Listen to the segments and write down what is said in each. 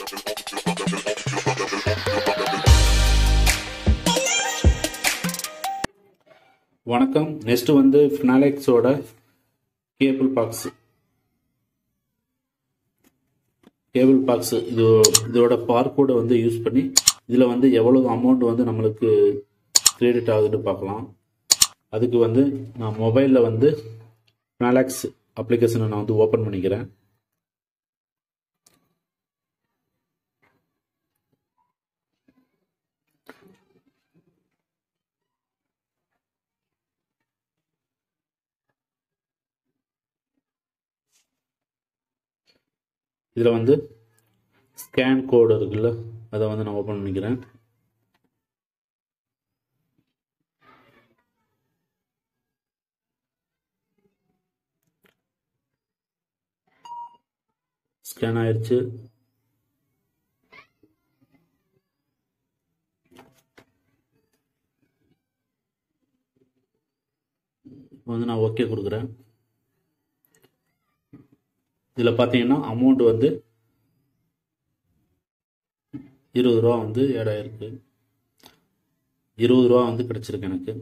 வணக்கம் நெக்ஸ்ட் வந்து ஃபினாலெக்ஸோட கேபிள் பாக்ஸ் கேபிள் பாக்ஸ் இது இதோட பார்கோடை வந்து யூஸ் பண்ணி இதில் வந்து எவ்வளவு அமௌண்ட் வந்து நம்மளுக்கு கிரெடிட் ஆகுதுன்னு பார்க்கலாம் அதுக்கு வந்து நான் மொபைலில் வந்து ஃபினாலெக்ஸ் அப்ளிகேஷனை நான் வந்து ஓப்பன் பண்ணிக்கிறேன் இதில் வந்து ஸ்கேன் கோடு இருக்குல்ல அதை வந்து நான் ஓப்பன் பண்ணிக்கிறேன் ஸ்கேன் ஆயிடுச்சு வந்து நான் ஓகே கொடுக்குறேன் இதில் பார்த்தீங்கன்னா அமௌண்ட் வந்து இருபது ரூபா வந்து ஆட் ஆயிருக்கு இருபது ரூபா வந்து கிடைச்சிருக்கு எனக்கு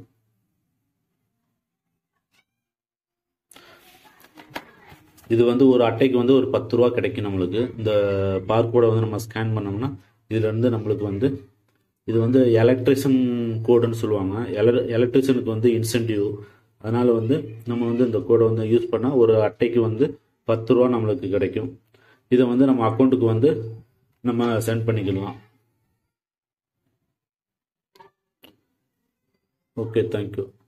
இது வந்து ஒரு அட்டைக்கு வந்து ஒரு பத்து ரூபா கிடைக்கும் நம்மளுக்கு இந்த பார்கோடை வந்து நம்ம ஸ்கேன் பண்ணோம்னா இதுலேருந்து நம்மளுக்கு வந்து இது வந்து எலக்ட்ரிஷன் கோடுன்னு சொல்லுவாங்க எல எலக்ட்ரிஷனுக்கு வந்து இன்சென்டிவ் அதனால் வந்து நம்ம வந்து இந்த கோடை வந்து யூஸ் பண்ணால் ஒரு அட்டைக்கு வந்து பத்து ரூபா நம்மளுக்கு கிடைக்கும் இதை வந்து நம்ம அக்கௌண்ட்டுக்கு வந்து நம்ம சென்ட் பண்ணிக்கலாம் ஓகே தேங்க்யூ